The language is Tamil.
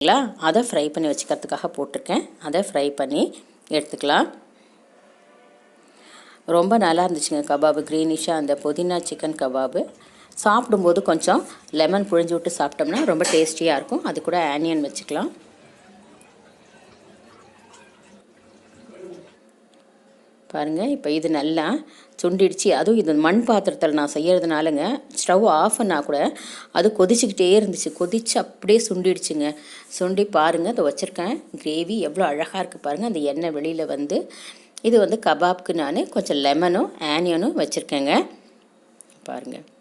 இல்லை அதை ஃப்ரை பண்ணி வச்சுக்கிறதுக்காக போட்டிருக்கேன் அதை ஃப்ரை பண்ணி எடுத்துக்கலாம் ரொம்ப நல்லா இருந்துச்சுங்க கபாபு க்ரீனிஷாக அந்த புதினா சிக்கன் கபாபு சாப்பிடும்போது கொஞ்சம் லெமன் புழிஞ்சு விட்டு சாப்பிட்டோம்னா ரொம்ப டேஸ்டியாக இருக்கும் அது கூட ஆனியன் வச்சுக்கலாம் பாருங்கள் இப்போ இது நல்லா சுண்டிடுச்சு அதுவும் இது மண் பாத்திரத்தில் நான் செய்கிறதுனாலங்க ஸ்டவ் ஆஃப் பண்ணால் கூட அது கொதிச்சுக்கிட்டே இருந்துச்சு கொதிச்சு அப்படியே சுண்டிடுச்சுங்க சுண்டி பாருங்கள் அதை வச்சுருக்கேன் கிரேவி எவ்வளோ அழகாக இருக்குது பாருங்கள் அந்த எண்ணெய் வெளியில் வந்து இது வந்து கபாப்க்கு நான் கொஞ்சம் லெமனும் ஆனியனும் வச்சுருக்கேங்க பாருங்கள்